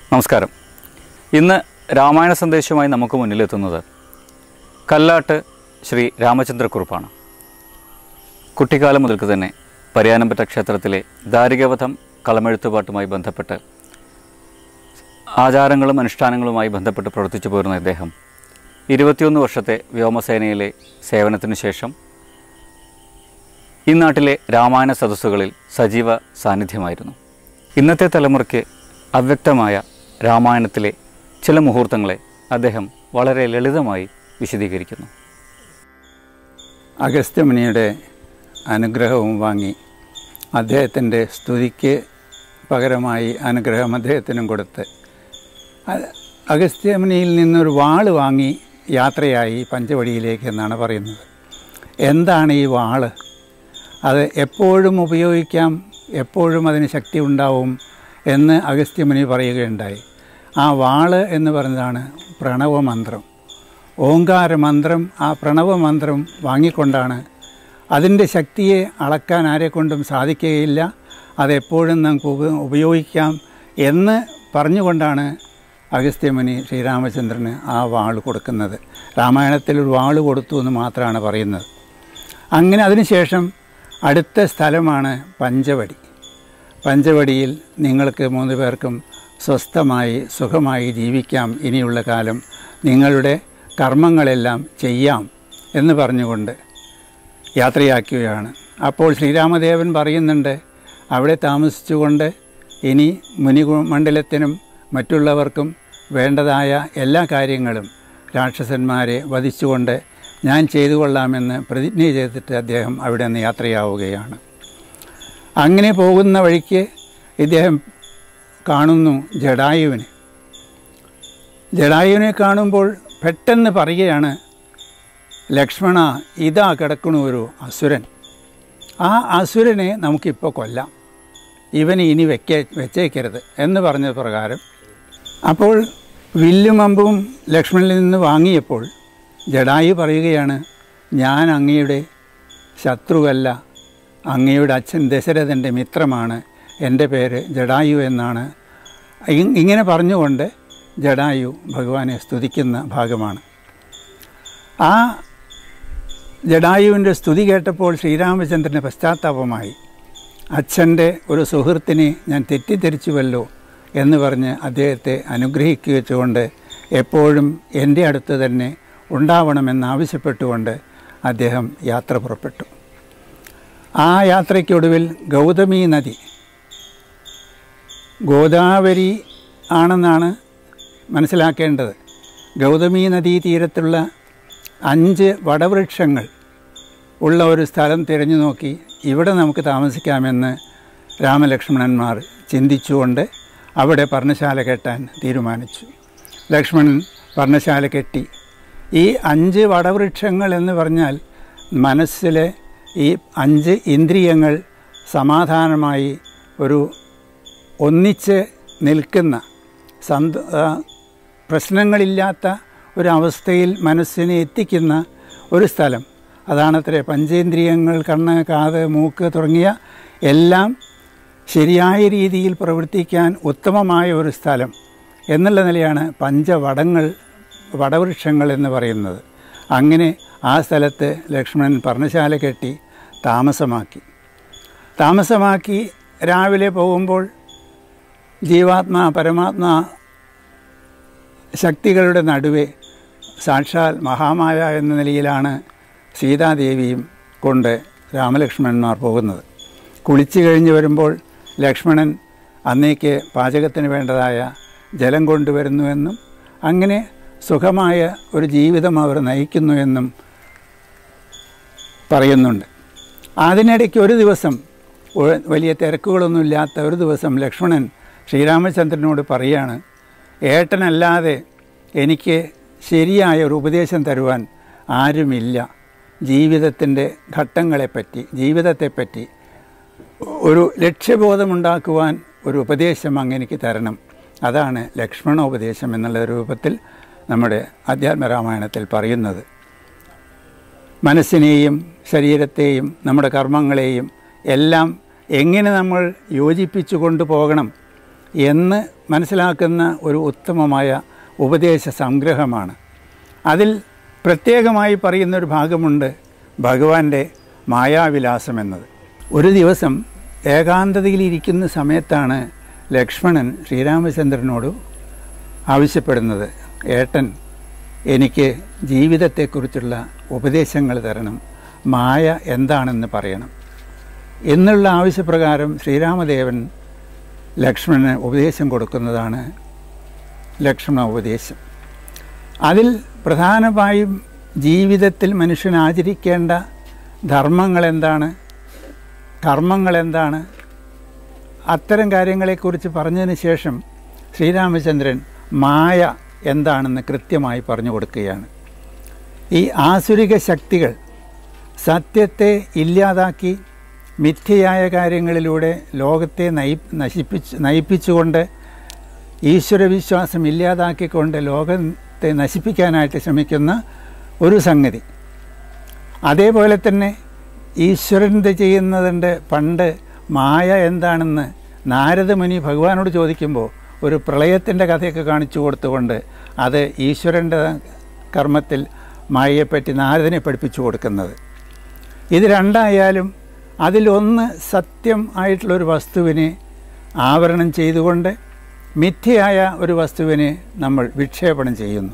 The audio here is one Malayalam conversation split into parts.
നമസ്കാരം ഇന്ന് രാമായണ സന്ദേശവുമായി നമുക്ക് മുന്നിലെത്തുന്നത് കല്ലാട്ട് ശ്രീ രാമചന്ദ്രക്കുറുപ്പാണ് കുട്ടിക്കാലം മുതൽക്ക് തന്നെ പരിയാനമ്പറ്റ ക്ഷേത്രത്തിലെ ദാരികവധം കളമെഴുത്തുപാട്ടുമായി ബന്ധപ്പെട്ട് ആചാരങ്ങളും അനുഷ്ഠാനങ്ങളുമായി ബന്ധപ്പെട്ട് പ്രവർത്തിച്ചു പോരുന്ന ഇദ്ദേഹം ഇരുപത്തിയൊന്ന് വർഷത്തെ വ്യോമസേനയിലെ സേവനത്തിനു ശേഷം ഈ നാട്ടിലെ രാമായണ സദസ്സുകളിൽ സജീവ സാന്നിധ്യമായിരുന്നു ഇന്നത്തെ തലമുറയ്ക്ക് അവ്യക്തമായ രാമായണത്തിലെ ചില മുഹൂർത്തങ്ങളെ അദ്ദേഹം വളരെ ലളിതമായി വിശദീകരിക്കുന്നു അഗസ്ത്യമുനിയുടെ അനുഗ്രഹവും വാങ്ങി അദ്ദേഹത്തിൻ്റെ സ്തുതിക്ക് പകരമായി അനുഗ്രഹം അദ്ദേഹത്തിനും കൊടുത്ത് അ- അഗസ്ത്യമുനിയിൽ നിന്നൊരു വാള് വാങ്ങി യാത്രയായി പഞ്ചവടിയിലേക്ക് എന്നാണ് പറയുന്നത് എന്താണ് ഈ വാള് അത് എപ്പോഴും ഉപയോഗിക്കാം എപ്പോഴും അതിന് ശക്തി ഉണ്ടാവും എന്ന് അഗസ്ത്യമുനി പറയുകയുണ്ടായി ആ വാള് എന്ന് പറയുന്നതാണ് പ്രണവമന്ത്രം ഓങ്കാരമന്ത്രം ആ പ്രണവമന്ത്രം വാങ്ങിക്കൊണ്ടാണ് അതിൻ്റെ ശക്തിയെ അളക്കാൻ ആരെക്കൊണ്ടും സാധിക്കുകയില്ല അതെപ്പോഴും നമുക്ക് ഉപ ഉപയോഗിക്കാം എന്ന് പറഞ്ഞുകൊണ്ടാണ് അഗസ്ത്യമുനി ശ്രീരാമചന്ദ്രന് ആ വാൾ കൊടുക്കുന്നത് രാമായണത്തിൽ ഒരു വാൾ കൊടുത്തു എന്ന് മാത്രമാണ് പറയുന്നത് അങ്ങനെ അതിനുശേഷം അടുത്ത സ്ഥലമാണ് പഞ്ചവടി പഞ്ചവടിയിൽ നിങ്ങൾക്ക് മൂന്ന് പേർക്കും സ്വസ്ഥമായി സുഖമായി ജീവിക്കാം ഇനിയുള്ള കാലം നിങ്ങളുടെ കർമ്മങ്ങളെല്ലാം ചെയ്യാം എന്ന് പറഞ്ഞുകൊണ്ട് യാത്രയാക്കുകയാണ് അപ്പോൾ ശ്രീരാമദേവൻ പറയുന്നുണ്ട് അവിടെ താമസിച്ചുകൊണ്ട് ഇനി മുനി മണ്ഡലത്തിനും മറ്റുള്ളവർക്കും വേണ്ടതായ എല്ലാ കാര്യങ്ങളും രാക്ഷസന്മാരെ വധിച്ചുകൊണ്ട് ഞാൻ ചെയ്തു കൊള്ളാമെന്ന് പ്രതിജ്ഞ ചെയ്തിട്ട് അദ്ദേഹം അവിടെ നിന്ന് യാത്രയാവുകയാണ് അങ്ങനെ പോകുന്ന വഴിക്ക് ഇദ്ദേഹം കാണുന്നു ജഡായുവിനെ ജഡായുവിനെ കാണുമ്പോൾ പെട്ടെന്ന് പറയുകയാണ് ലക്ഷ്മണ ഇതാ കിടക്കണു ഒരു അസുരൻ ആ അസുരനെ നമുക്കിപ്പോൾ കൊല്ലാം ഇവനെ ഇനി വെക്കേ വെച്ചേക്കരുത് എന്ന് പറഞ്ഞ പ്രകാരം അപ്പോൾ വില്ലും അമ്പും ലക്ഷ്മണനിൽ നിന്ന് വാങ്ങിയപ്പോൾ ജഡായു പറയുകയാണ് ഞാൻ അങ്ങയുടെ ശത്രുവല്ല അങ്ങയുടെ അച്ഛൻ ദശരഥൻ്റെ മിത്രമാണ് എൻ്റെ പേര് ജഡായു എന്നാണ് ഇ- ഇങ്ങനെ പറഞ്ഞുകൊണ്ട് ജഡായു ഭഗവാനെ സ്തുതിക്കുന്ന ഭാഗമാണ് ആ ജഡായുവിൻ്റെ സ്തുതി കേട്ടപ്പോൾ ശ്രീരാമചന്ദ്രന് പശ്ചാത്താപമായി അച്ഛൻ്റെ ഒരു സുഹൃത്തിനെ ഞാൻ തെറ്റിദ്ധരിച്ചുവല്ലോ എന്ന് പറഞ്ഞ് അദ്ദേഹത്തെ അനുഗ്രഹിക്കുക വെച്ചുകൊണ്ട് എപ്പോഴും എൻ്റെ അടുത്ത് തന്നെ ഉണ്ടാവണമെന്നാവശ്യപ്പെട്ടുകൊണ്ട് അദ്ദേഹം യാത്ര പുറപ്പെട്ടു ആ യാത്രയ്ക്കൊടുവിൽ ഗൗതമി നദി ഗോദാവരി ആണെന്നാണ് മനസ്സിലാക്കേണ്ടത് ഗൗതമി നദീ തീരത്തുള്ള അഞ്ച് വടവൃക്ഷങ്ങൾ ഉള്ള ഒരു സ്ഥലം തിരഞ്ഞു നോക്കി ഇവിടെ നമുക്ക് താമസിക്കാമെന്ന് രാമലക്ഷ്മണന്മാർ ചിന്തിച്ചുകൊണ്ട് അവിടെ പർണശാല കെട്ടാൻ തീരുമാനിച്ചു ലക്ഷ്മണൻ പർണശാല കെട്ടി ഈ അഞ്ച് വടവൃക്ഷങ്ങൾ എന്ന് പറഞ്ഞാൽ മനസ്സിലെ ഈ അഞ്ച് ഇന്ദ്രിയങ്ങൾ സമാധാനമായി ഒരു ഒന്നിച്ച് നിൽക്കുന്ന സന്ത ആ, പ്രശ്നങ്ങളില്ലാത്ത ഒരവസ്ഥയിൽ മനസ്സിനെ എത്തിക്കുന്ന ഒരു സ്ഥലം അതാണത്രേ പഞ്ചേന്ദ്രിയങ്ങൾ കണ്ണ് കാത് മൂക്ക് തുടങ്ങിയ എല്ലാം ശരിയായ രീതിയിൽ പ്രവർത്തിക്കാൻ ഉത്തമമായ ഒരു സ്ഥലം എന്നുള്ള നിലയാണ് പഞ്ചവടങ്ങൾ വടവൃക്ഷങ്ങൾ എന്ന് പറയുന്നത് അങ്ങനെ ആ സ്ഥലത്ത് ലക്ഷ്മണൻ പർണശാല കെട്ടി താമസമാക്കി താമസമാക്കി രാവിലെ പോകുമ്പോൾ ജീവാത്മാ പരമാത്മാ ശക്തികളുടെ നടുവെ സാക്ഷാൽ മഹാമായ എന്ന നിലയിലാണ് സീതാദേവിയും കൊണ്ട് രാമലക്ഷ്മണന്മാർ പോകുന്നത് കുളിച്ചു കഴിഞ്ഞ് വരുമ്പോൾ ലക്ഷ്മണൻ അന്നേക്ക് പാചകത്തിന് വേണ്ടതായ ജലം കൊണ്ടുവരുന്നുവെന്നും അങ്ങനെ സുഖമായ ഒരു ജീവിതം അവർ നയിക്കുന്നു എന്നും പറയുന്നുണ്ട് അതിനിടയ്ക്ക് ഒരു ദിവസം ഒ- വലിയ തിരക്കുകളൊന്നുമില്ലാത്ത ഒരു ദിവസം ലക്ഷ്മണൻ ശ്രീരാമചന്ദ്രനോട് പറയാണ് ഏട്ടനല്ലാതെ എനിക്ക് ശരിയായ ഒരു ഉപദേശം തരുവാൻ ആരുമില്ല ജീവിതത്തിൻ്റെ ഘട്ടങ്ങളെപ്പറ്റി ജീവിതത്തെപ്പറ്റി ഒരു ലക്ഷ്യബോധമുണ്ടാക്കുവാൻ ഒരു ഉപദേശം അങ്ങനെക്ക് തരണം അതാണ് ലക്ഷ്മണോപദേശം എന്നുള്ള രൂപത്തിൽ നമ്മുടെ അധ്യാത്മരാമായണത്തിൽ പറയുന്നത് മനസ്സിനെയും ശരീരത്തെയും നമ്മുടെ കർമ്മങ്ങളെയും എല്ലാം എങ്ങനെ നമ്മൾ യോജിപ്പിച്ചു കൊണ്ടുപോകണം എന്ന് മനസ്സിലാക്കുന്ന ഒരു ഉത്തമമായ ഉപദേശ സംഗ്രഹമാണ് അതിൽ പ്രത്യേകമായി പറയുന്നൊരു ഭാഗമുണ്ട് ഭഗവാന്റെ മായാവിലാസം എന്നത് ഒരു ദിവസം ഏകാന്തതയിലിരിക്കുന്ന സമയത്താണ് ലക്ഷ്മണൻ ശ്രീരാമചന്ദ്രനോട് ആവശ്യപ്പെടുന്നത് ഏട്ടൻ എനിക്ക് ജീവിതത്തെക്കുറിച്ചുള്ള ഉപദേശങ്ങൾ തരണം മായ എന്താണെന്ന് പറയണം എന്നുള്ള ആവശ്യപ്രകാരം ശ്രീരാമദേവൻ ലക്ഷ്മണന് ഉപദേശം കൊടുക്കുന്നതാണ് ലക്ഷ്മണ ഉപദേശം അതിൽ പ്രധാനമായും ജീവിതത്തിൽ മനുഷ്യൻ ആചരിക്കേണ്ട ധർമ്മങ്ങൾ എന്താണ് കർമ്മങ്ങൾ എന്താണ് അത്തരം കാര്യങ്ങളെക്കുറിച്ച് പറഞ്ഞതിന് ശേഷം ശ്രീരാമചന്ദ്രൻ മായ എന്താണെന്ന് കൃത്യമായി പറഞ്ഞു കൊടുക്കുകയാണ് ഈ ആസുരിക ശക്തികൾ സത്യത്തെ ഇല്ലാതാക്കി മിഥ്യയായ കാര്യങ്ങളിലൂടെ ലോകത്തെ നയി നശിപ്പിച്ച് നയിപ്പിച്ചുകൊണ്ട് ഈശ്വരവിശ്വാസം ഇല്ലാതാക്കിക്കൊണ്ട് ലോകത്തെ നശിപ്പിക്കാനായിട്ട് ശ്രമിക്കുന്ന ഒരു സംഗതി അതേപോലെ തന്നെ ഈശ്വരൻ്റെ ചെയ്യുന്നതിൻ്റെ പണ്ട് മായ എന്താണെന്ന് നാരദമുനി ഭഗവാനോട് ചോദിക്കുമ്പോൾ ഒരു പ്രളയത്തിൻ്റെ കഥയൊക്കെ കാണിച്ചു കൊടുത്തുകൊണ്ട് അത് ഈശ്വരൻ്റെ കർമ്മത്തിൽ മായയെപ്പറ്റി നാരദനെ പഠിപ്പിച്ചു കൊടുക്കുന്നത് ഇത് രണ്ടായാലും അതിലൊന്ന് സത്യം ആയിട്ടുള്ളൊരു വസ്തുവിനെ ആവരണം ചെയ്തുകൊണ്ട് മിഥ്യയായ ഒരു വസ്തുവിനെ നമ്മൾ വിക്ഷേപണം ചെയ്യുന്നു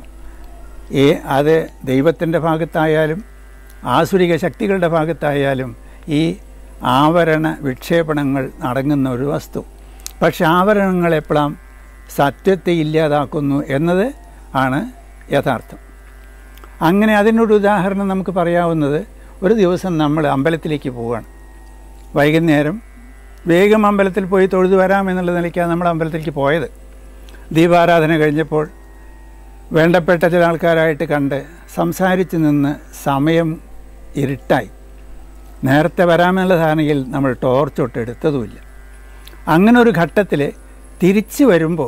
ഈ അത് ദൈവത്തിൻ്റെ ഭാഗത്തായാലും ആസുരിക ശക്തികളുടെ ഭാഗത്തായാലും ഈ ആവരണ വിക്ഷേപണങ്ങൾ അടങ്ങുന്ന ഒരു വസ്തു പക്ഷെ ആവരണങ്ങൾ എപ്പോഴാം സത്യത്തെ ഇല്ലാതാക്കുന്നു എന്നത് ആണ് യഥാർത്ഥം അങ്ങനെ അതിനൊരു ഉദാഹരണം നമുക്ക് പറയാവുന്നത് ഒരു ദിവസം നമ്മൾ അമ്പലത്തിലേക്ക് പോവുകയാണ് വൈകുന്നേരം വേഗം അമ്പലത്തിൽ പോയി തൊഴുതു വരാം എന്നുള്ള നിലയ്ക്കാണ് നമ്മൾ അമ്പലത്തിലേക്ക് പോയത് ദീപാരാധന കഴിഞ്ഞപ്പോൾ വേണ്ടപ്പെട്ട ചില ആൾക്കാരായിട്ട് കണ്ട് സംസാരിച്ച് നിന്ന് സമയം ഇരുട്ടായി നേരത്തെ വരാമെന്നുള്ള ധാരണയിൽ നമ്മൾ ടോർച്ചൊട്ട് എടുത്തതുമില്ല അങ്ങനെ ഒരു ഘട്ടത്തിൽ തിരിച്ചു വരുമ്പോൾ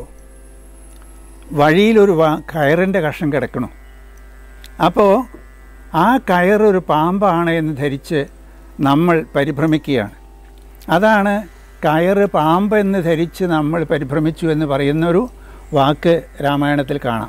വഴിയിലൊരു വാ കയറിൻ്റെ കഷ്ണം കിടക്കണു അപ്പോൾ ആ കയറൊരു പാമ്പാണ് എന്ന് ധരിച്ച് നമ്മൾ പരിഭ്രമിക്കുകയാണ് അതാണ് കയറ് പാമ്പ് എന്ന് ധരിച്ച് നമ്മൾ പരിഭ്രമിച്ചു എന്ന് പറയുന്നൊരു വാക്ക് രാമായണത്തിൽ കാണാം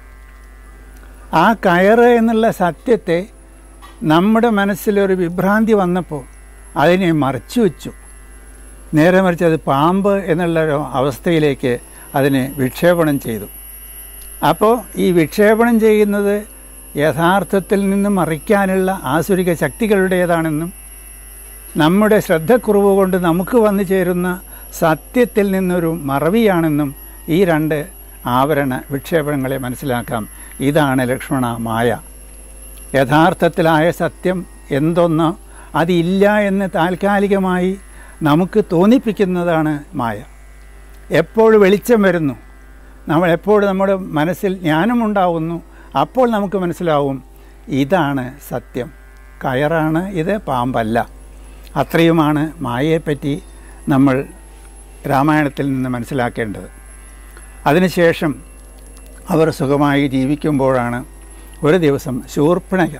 ആ കയറ് എന്നുള്ള സത്യത്തെ നമ്മുടെ മനസ്സിലൊരു വിഭ്രാന്തി വന്നപ്പോൾ അതിനെ മറച്ചു വെച്ചു നേരെ മറിച്ച് അത് പാമ്പ് എന്നുള്ള ഒരു അവസ്ഥയിലേക്ക് അതിനെ വിക്ഷേപണം ചെയ്തു അപ്പോൾ ഈ വിക്ഷേപണം ചെയ്യുന്നത് യഥാർത്ഥത്തിൽ നിന്ന് മറിക്കാനുള്ള ആസുരിക ശക്തികളുടേതാണെന്നും നമ്മുടെ ശ്രദ്ധക്കുറവ് കൊണ്ട് നമുക്ക് വന്നു ചേരുന്ന സത്യത്തിൽ നിന്നൊരു മറവിയാണെന്നും ഈ രണ്ട് ആവരണ വിക്ഷേപണങ്ങളെ മനസ്സിലാക്കാം ഇതാണ് ലക്ഷ്മണ മായ യഥാർത്ഥത്തിലായ സത്യം എന്തൊന്നോ അതില്ല എന്ന് താൽക്കാലികമായി നമുക്ക് തോന്നിപ്പിക്കുന്നതാണ് മായ എപ്പോൾ വെളിച്ചം വരുന്നു നമ്മൾ എപ്പോൾ നമ്മുടെ മനസ്സിൽ ജ്ഞാനമുണ്ടാവുന്നു അപ്പോൾ നമുക്ക് മനസ്സിലാവും ഇതാണ് സത്യം കയറാണ് ഇത് പാമ്പല്ല അത്രയുമാണ് മായയെപ്പറ്റി നമ്മൾ രാമായണത്തിൽ നിന്ന് മനസ്സിലാക്കേണ്ടത് അതിനുശേഷം അവർ സുഖമായി ജീവിക്കുമ്പോഴാണ് ഒരു ദിവസം ശൂർപ്പണക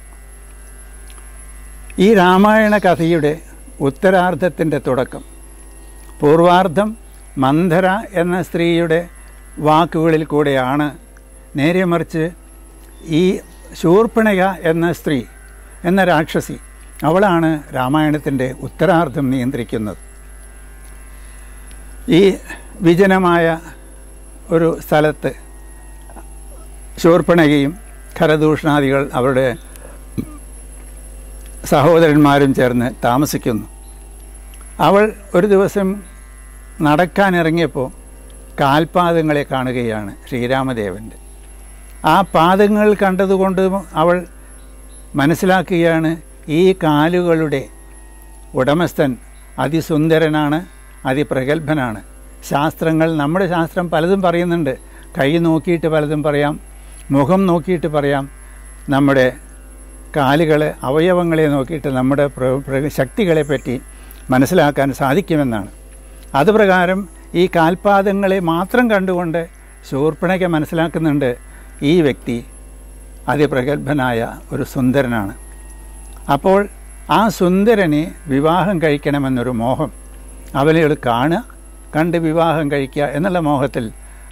ഈ രാമായണ കഥയുടെ ഉത്തരാർദ്ധത്തിൻ്റെ തുടക്കം പൂർവാർദ്ധം മന്ധര എന്ന സ്ത്രീയുടെ വാക്കുകളിൽ കൂടെയാണ് നേരെ മറിച്ച് ഈ ശൂർപ്പണക എന്ന സ്ത്രീ എന്ന രാക്ഷസി അവളാണ് രാമായണത്തിൻ്റെ ഉത്തരാർദ്ധം നിയന്ത്രിക്കുന്നത് ഈ വിജനമായ ഒരു സ്ഥലത്ത് ശൂർപ്പണകയും ഖരദൂഷണാദികൾ അവരുടെ സഹോദരന്മാരും ചേർന്ന് താമസിക്കുന്നു അവൾ ഒരു ദിവസം നടക്കാനിറങ്ങിയപ്പോൾ കാൽപാദങ്ങളെ കാണുകയാണ് ശ്രീരാമദേവൻ്റെ ആ പാദങ്ങൾ കണ്ടതുകൊണ്ട് അവൾ മനസ്സിലാക്കുകയാണ് ഈ കാലുകളുടെ ഉടമസ്ഥൻ അതിസുന്ദരനാണ് അതിപ്രഗത്ഭനാണ് ശാസ്ത്രങ്ങൾ നമ്മുടെ ശാസ്ത്രം പലതും പറയുന്നുണ്ട് കൈ നോക്കിയിട്ട് പലതും പറയാം മുഖം നോക്കിയിട്ട് പറയാം നമ്മുടെ കാലുകൾ അവയവങ്ങളെ നോക്കിയിട്ട് നമ്മുടെ പ്ര- പ്ര- ശക്തികളെ പറ്റി മനസ്സിലാക്കാൻ സാധിക്കുമെന്നാണ് അതുപ്രകാരം ഈ കാൽപാദങ്ങളെ മാത്രം കണ്ടുകൊണ്ട് ശൂർപ്പണയ്ക്ക മനസ്സിലാക്കുന്നുണ്ട് ഈ വ്യക്തി അതിപ്രഗത്ഭനായ ഒരു സുന്ദരനാണ് അപ്പോൾ ആ സുന്ദരനെ വിവാഹം കഴിക്കണമെന്നൊരു മോഹം അവനെ കാണുക കണ്ട് വിവാഹം കഴിക്കുക എന്നുള്ള മോഹത്തിൽ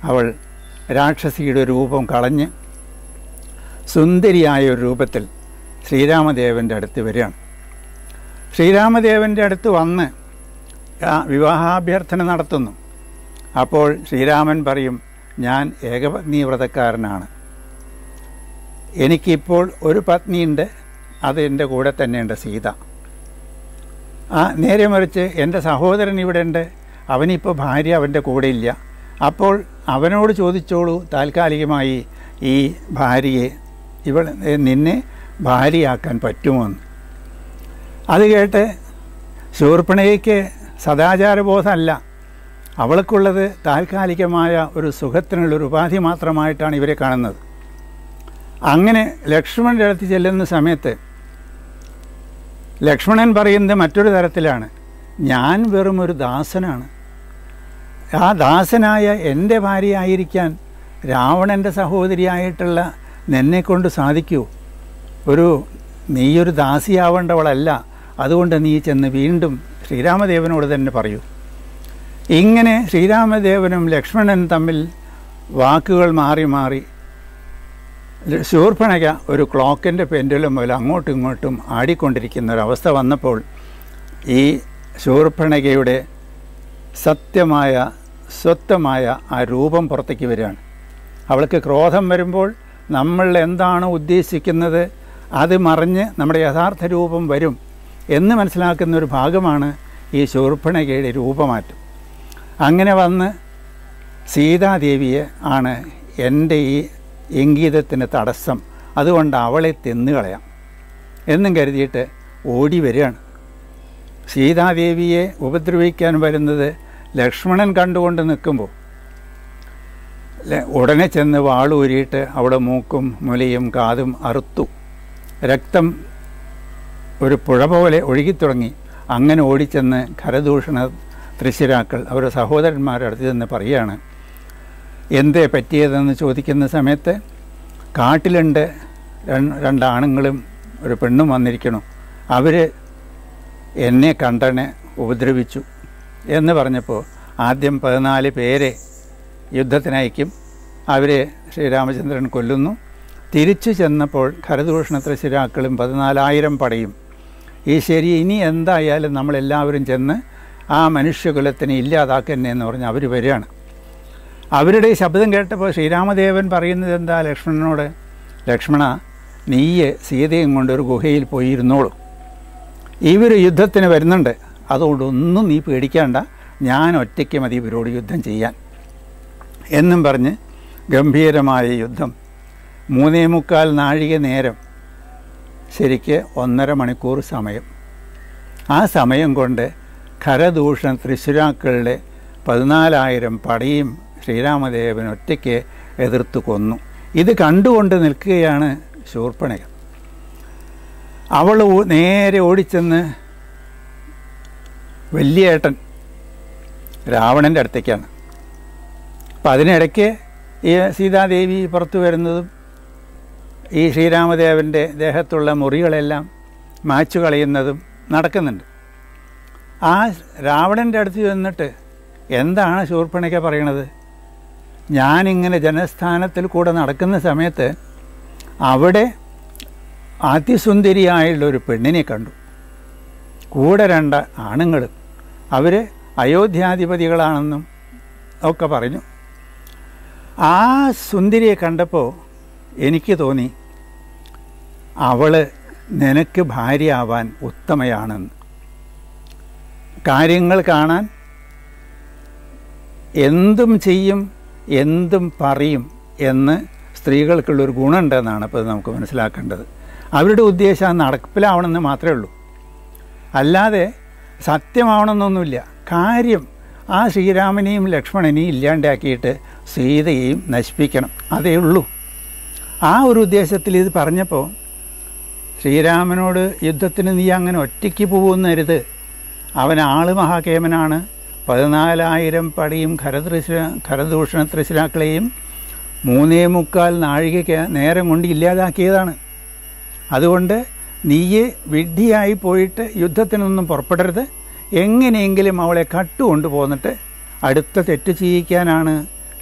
അവൾ രാക്ഷസിയുടെ രൂപം കളഞ്ഞ് സുന്ദരിയായ ഒരു രൂപത്തിൽ ശ്രീരാമദേവൻ്റെ അടുത്ത് വരികയാണ് ശ്രീരാമദേവൻ്റെ അടുത്ത് വന്ന് ആ വിവാഹാഭ്യർത്ഥന നടത്തുന്നു അപ്പോൾ ശ്രീരാമൻ പറയും ഞാൻ ഏകപത്നി വ്രതക്കാരനാണ് എനിക്കിപ്പോൾ ഒരു പത്നിയുണ്ട് അത് എൻ്റെ കൂടെ തന്നെയുണ്ട് സീത ആ നേരെ മറിച്ച് എൻ്റെ സഹോദരൻ ഇവിടെ ഉണ്ട് അവനിപ്പോൾ ഭാര്യ അവൻ്റെ കൂടെ ഇല്ല അപ്പോൾ അവനോട് ചോദിച്ചോളൂ താൽക്കാലികമായി ഈ ഭാര്യയെ ഇവൾ നിന്നെ ഭാര്യയാക്കാൻ പറ്റുമോ എന്ന് അത് കേട്ട് ശൂർപ്പണയ്ക്ക് സദാചാരബോധമല്ല അവൾക്കുള്ളത് താൽക്കാലികമായ ഒരു സുഖത്തിനുള്ളൊരു ഉപാധി മാത്രമായിട്ടാണ് ഇവരെ കാണുന്നത് അങ്ങനെ ലക്ഷ്മണൻ്റെ അടുത്ത് ചെല്ലുന്ന സമയത്ത് ലക്ഷ്മണൻ പറയുന്നത് മറ്റൊരു തരത്തിലാണ് ഞാൻ വെറും ഒരു ദാസനാണ് ആ ദാസനായ എൻ്റെ ഭാര്യയായിരിക്കാൻ രാവണൻ്റെ സഹോദരിയായിട്ടുള്ള നിന്നെ കൊണ്ട് സാധിക്കൂ ഒരു നീയൊരു ദാസിയാവേണ്ടവളല്ല അതുകൊണ്ട് നീ ചെന്ന് വീണ്ടും ശ്രീരാമദേവനോട് തന്നെ പറയൂ ഇങ്ങനെ ശ്രീരാമദേവനും ലക്ഷ്മണൻ തമ്മിൽ വാക്കുകൾ മാറി മാറി ശൂർപ്പണക ഒരു ക്ലോക്കിൻ്റെ പെൻഡുലം പോലെ അങ്ങോട്ടും ഇങ്ങോട്ടും ആടിക്കൊണ്ടിരിക്കുന്ന ഒരവസ്ഥ വന്നപ്പോൾ ഈ ശൂർപ്പണകയുടെ സത്യമായ സ്വത്വമായ ആ രൂപം പുറത്തേക്ക് വരികയാണ് അവൾക്ക് ക്രോധം വരുമ്പോൾ നമ്മൾ എന്താണ് ഉദ്ദേശിക്കുന്നത് അത് മറിഞ്ഞ് നമ്മുടെ യഥാർത്ഥ രൂപം വരും എന്ന് മനസ്സിലാക്കുന്ന ഒരു ഭാഗമാണ് ഈ ശൂർപ്പണകയുടെ രൂപമാറ്റം അങ്ങനെ വന്ന് സീതാദേവിയെ ആണ് എൻ്റെ ഈ ഇംഗീതത്തിന് തടസ്സം അതുകൊണ്ട് അവളെ തിന്നുകളയാം എന്നും കരുതിയിട്ട് ഓടി വരികയാണ് സീതാദേവിയെ ഉപദ്രവിക്കാൻ വരുന്നത് ലക്ഷ്മണൻ കണ്ടുകൊണ്ട് നിൽക്കുമ്പോൾ ല- ഉടനെ ചെന്ന് വാളൂരിയിട്ട് അവിടെ മൂക്കും മുലയും കാതും അറുത്തു രക്തം ഒരു പുഴ പോലെ ഒഴുകിത്തുടങ്ങി അങ്ങനെ ഓടിച്ചെന്ന് ഖരദൂഷണ തൃശ്ശിരാക്കൾ അവരുടെ സഹോദരന്മാരുടെ അടുത്ത് ചെന്ന് പറയുകയാണ് എന്തേ പറ്റിയതെന്ന് ചോദിക്കുന്ന സമയത്ത് കാട്ടിലുണ്ട് രണ്ട് രണ്ടാണുങ്ങളും ഒരു പെണ്ണും വന്നിരിക്കണു അവർ എന്നെ കണ്ടനെ ഉപദ്രവിച്ചു എന്ന് പറഞ്ഞപ്പോൾ ആദ്യം പതിനാല് പേരെ യുദ്ധത്തിനയക്കും അവരെ ശ്രീരാമചന്ദ്രൻ കൊല്ലുന്നു തിരിച്ചു ചെന്നപ്പോൾ ഖരദൂഷണ തൃശ്ശിരാക്കളും പതിനാലായിരം പടയും ഈ ശരി ഇനി എന്തായാലും നമ്മളെല്ലാവരും ചെന്ന് ആ മനുഷ്യകുലത്തിനെ ഇല്ലാതാക്കന്നെ എന്ന് പറഞ്ഞ് അവർ വരികയാണ് അവരുടെ ഈ ശബ്ദം കേട്ടപ്പോൾ ശ്രീരാമദേവൻ പറയുന്നത് എന്താ ലക്ഷ്മണനോട് ലക്ഷ്മണ നീയെ സീതയും കൊണ്ട് ഒരു ഗുഹയിൽ പോയിരുന്നോളൂ ഇവർ യുദ്ധത്തിന് വരുന്നുണ്ട് അതുകൊണ്ടൊന്നും നീ പേടിക്കേണ്ട ഞാൻ ഒറ്റയ്ക്ക് മതി ഇവരോട് യുദ്ധം ചെയ്യാൻ എന്നും പറഞ്ഞ് ഗംഭീരമായ യുദ്ധം മൂന്നേ മുക്കാൽ നാഴിക നേരം ശരിക്ക് ഒന്നര മണിക്കൂർ സമയം ആ സമയം കൊണ്ട് ഖരദൂഷണ തൃശ്ശുരാക്കളുടെ പതിനാലായിരം പടയും ശ്രീരാമദേവൻ ഒറ്റയ്ക്ക് എതിർത്ത് കൊന്നു ഇത് കണ്ടുകൊണ്ട് നിൽക്കുകയാണ് ശൂർപ്പണക അവൾ ഓ- നേരെ ഓടിച്ചെന്ന് വലിയേട്ടൻ രാവണൻ്റെ അടുത്തേക്കാണ് അപ്പം അതിനിടയ്ക്ക് ഈ സീതാദേവി പുറത്തു വരുന്നതും ഈ ശ്രീരാമദേവൻ്റെ ദേഹത്തുള്ള മുറികളെല്ലാം മാച്ചു കളയുന്നതും നടക്കുന്നുണ്ട് ആ രാവണൻ്റെ അടുത്ത് ചെന്നിട്ട് എന്താണ് ശൂർപ്പണിക്ക പറയണത് ഞാനിങ്ങനെ ജനസ്ഥാനത്തിൽ കൂടെ നടക്കുന്ന സമയത്ത് അവിടെ അതിസുന്ദരിയായുള്ള ഒരു പെണ്ണിനെ കണ്ടു കൂടെ രണ്ട് ആണുങ്ങളും അവർ അയോധ്യാധിപതികളാണെന്നും ഒക്കെ പറഞ്ഞു ആ സുന്ദരിയെ കണ്ടപ്പോൾ എനിക്ക് തോന്നി അവൾ നിനക്ക് ഭാര്യയാവാൻ ഉത്തമയാണെന്ന് കാര്യങ്ങൾ കാണാൻ എന്തും ചെയ്യും എന്തും പറയും എന്ന് സ്ത്രീകൾക്കുള്ളൊരു ഗുണമുണ്ടെന്നാണ് ഇപ്പോൾ നമുക്ക് മനസ്സിലാക്കേണ്ടത് അവരുടെ ഉദ്ദേശം അത് നടപ്പിലാവണമെന്ന് മാത്രമേ ഉള്ളൂ അല്ലാതെ സത്യമാവണമെന്നൊന്നുമില്ല കാര്യം ആ ശ്രീരാമനെയും ലക്ഷ്മണനെയും ഇല്ലാണ്ടാക്കിയിട്ട് സീതയെയും നശിപ്പിക്കണം അതേ ഉള്ളൂ ആ ഒരു ഉദ്ദേശത്തിൽ ഇത് പറഞ്ഞപ്പോൾ ശ്രീരാമനോട് യുദ്ധത്തിന് നീ അങ്ങനെ ഒറ്റയ്ക്ക് പോകുന്നരുത് അവൻ ആള് മഹാകേമനാണ് പതിനാലായിരം പടിയും ഖരദൃശ ഖരദൂഷണ തൃശ്ശിരാക്കളെയും മൂന്നേ മുക്കാൽ നാഴികയ്ക്ക് നേരം കൊണ്ട് ഇല്ലാതാക്കിയതാണ് അതുകൊണ്ട് നീയെ വിഡ്ഢിയായി പോയിട്ട് യുദ്ധത്തിനൊന്നും പുറപ്പെടരുത് എങ്ങനെയെങ്കിലും അവളെ കട്ടുകൊണ്ട് പോന്നിട്ട് അടുത്ത തെറ്റ് ചെയ്യിക്കാനാണ്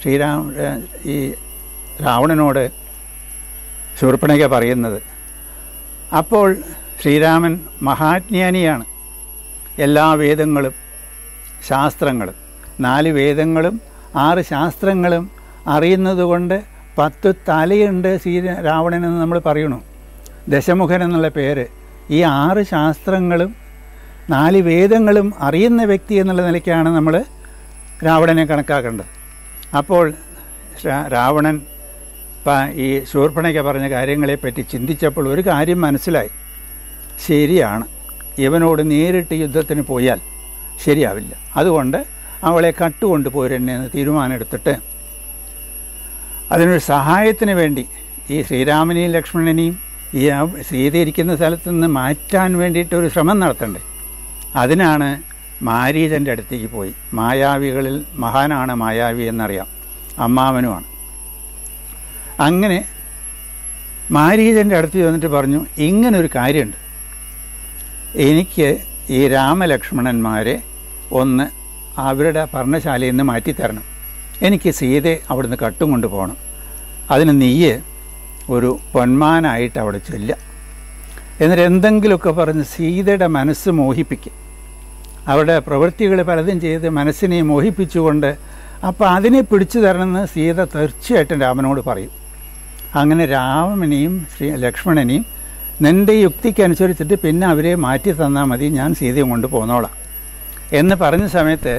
ശ്രീരാം ഏ, ഈ രാവണനോട് ശൂർപ്പണക പറയുന്നത് അപ്പോൾ ശ്രീരാമൻ മഹാജ്ഞാനിയാണ് എല്ലാ വേദങ്ങളും ശാസ്ത്രങ്ങളും നാല് വേദങ്ങളും ആറ് ശാസ്ത്രങ്ങളും അറിയുന്നത് കൊണ്ട് പത്ത് തലയുണ്ട് ശ്രീ രാവണനെന്ന് നമ്മൾ പറയണു ദശമുഖൻ എന്നുള്ള പേര് ഈ ആറ് ശാസ്ത്രങ്ങളും നാല് വേദങ്ങളും അറിയുന്ന വ്യക്തി എന്നുള്ള നിലയ്ക്കാണ് നമ്മൾ രാവണനെ കണക്കാക്കേണ്ടത് അപ്പോൾ ശ്രാ- രാവണൻ പ- ഈ ശൂർപ്പണയ്ക്ക പറഞ്ഞ കാര്യങ്ങളെപ്പറ്റി ചിന്തിച്ചപ്പോൾ ഒരു കാര്യം മനസ്സിലായി ശരിയാണ് ഇവനോട് നേരിട്ട് യുദ്ധത്തിന് പോയാൽ ശരിയാവില്ല അതുകൊണ്ട് അവളെ കട്ടുകൊണ്ട് പോരെന്ന് തീരുമാനമെടുത്തിട്ട് അതിനൊരു സഹായത്തിന് വേണ്ടി ഈ ശ്രീരാമനെയും ലക്ഷ്മണനെയും ഈ ആ സീത ഇരിക്കുന്ന സ്ഥലത്ത് നിന്ന് മാറ്റാൻ വേണ്ടിയിട്ട് ഒരു ശ്രമം നടത്തണ്ടേ അതിനാണ് മാരീചൻ്റെ അടുത്തേക്ക് പോയി മായാവികളിൽ മഹാനാണ് മായാവി എന്നറിയാം അമ്മാവനുമാണ് അങ്ങനെ മാരീചൻ്റെ അടുത്ത് വന്നിട്ട് പറഞ്ഞു ഇങ്ങനൊരു കാര്യമുണ്ട് എനിക്ക് ഈ രാമലക്ഷ്മണന്മാരെ ഒന്ന് അവരുടെ പർണശാലയിൽ നിന്ന് മാറ്റിത്തരണം എനിക്ക് സീതയെ അവിടുന്ന് കട്ടും കൊണ്ട് പോകണം അതിന് നീയ് ഒരു പൊന്മാനായിട്ട് അവിടെ ചെല്ലുക എന്നിട്ട് എന്തെങ്കിലുമൊക്കെ പറഞ്ഞ് സീതയുടെ മനസ്സ് മോഹിപ്പിക്കും അവരുടെ പ്രവൃത്തികൾ പലതും ചെയ്ത് മനസ്സിനെ മോഹിപ്പിച്ചുകൊണ്ട് അപ്പോൾ അതിനെ പിടിച്ചു തരണമെന്ന് സീത തീർച്ചയായിട്ടും രാമനോട് പറയും അങ്ങനെ രാമനെയും ശ്രീ ലക്ഷ്മണനെയും നിൻ്റെ യുക്തിക്കനുസരിച്ചിട്ട് പിന്നെ അവരെ മാറ്റി തന്നാൽ മതി ഞാൻ സീതയും കൊണ്ട് പോന്നോളാം എന്ന് പറഞ്ഞ സമയത്ത്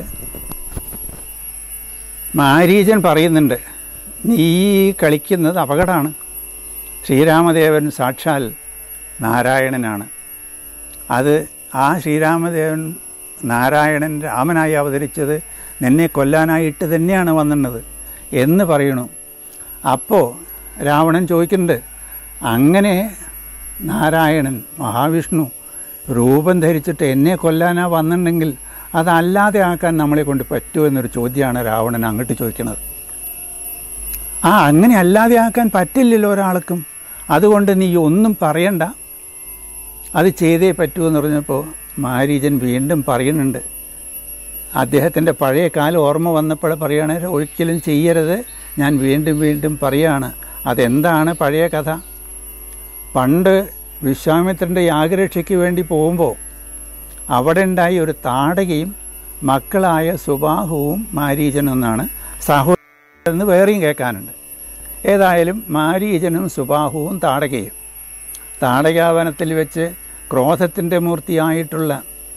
മാരീചൻ പറയുന്നുണ്ട് നീ ഈ കളിക്കുന്നത് അപകടമാണ് ശ്രീരാമദേവൻ സാക്ഷാൽ നാരായണനാണ് അത് ആ ശ്രീരാമദേവൻ നാരായണൻ രാമനായി അവതരിച്ചത് നിന്നെ കൊല്ലാനായിട്ട് തന്നെയാണ് വന്നിട്ടുള്ളത് എന്ന് പറയണു അപ്പോൾ രാവണൻ ചോദിക്കുന്നുണ്ട് അങ്ങനെ നാരായണൻ മഹാവിഷ്ണു രൂപം ധരിച്ചിട്ട് എന്നെ കൊല്ലാനാ വന്നിട്ടുണ്ടെങ്കിൽ അതല്ലാതെ ആക്കാൻ നമ്മളെ കൊണ്ട് പറ്റുമോ എന്നൊരു ചോദ്യമാണ് രാവണൻ അങ്ങോട്ട് ചോദിക്കുന്നത് ആ അങ്ങനെ അല്ലാതെ ആക്കാൻ പറ്റില്ലല്ലോ ഒരാൾക്കും അതുകൊണ്ട് നീ ഒന്നും പറയണ്ട അത് ചെയ്തേ പറ്റൂ എന്ന് പറഞ്ഞപ്പോൾ മാരീജൻ വീണ്ടും പറയുന്നുണ്ട് അദ്ദേഹത്തിൻ്റെ പഴയ കാലം ഓർമ്മ വന്നപ്പോൾ പറയുകയാണ് ഒരിക്കലും ചെയ്യരുത് ഞാൻ വീണ്ടും വീണ്ടും പറയുകയാണ് അതെന്താണ് പഴയ കഥ പണ്ട് വിശ്വാമിത്രൻ്റെ യാഗരക്ഷയ്ക്ക് വേണ്ടി പോകുമ്പോൾ അവിടെ ഉണ്ടായി ഒരു താടകയും മക്കളായ സുബാഹുവും മാരീചനും എന്നാണ് സഹോദരൻ എന്ന് വേറെയും കേൾക്കാനുണ്ട് ഏതായാലും മാരീചനും സുബാഹുവും താടകയും താടകാവനത്തിൽ വെച്ച് ക്രോധത്തിൻ്റെ മൂർത്തിയായിട്ടുള്ള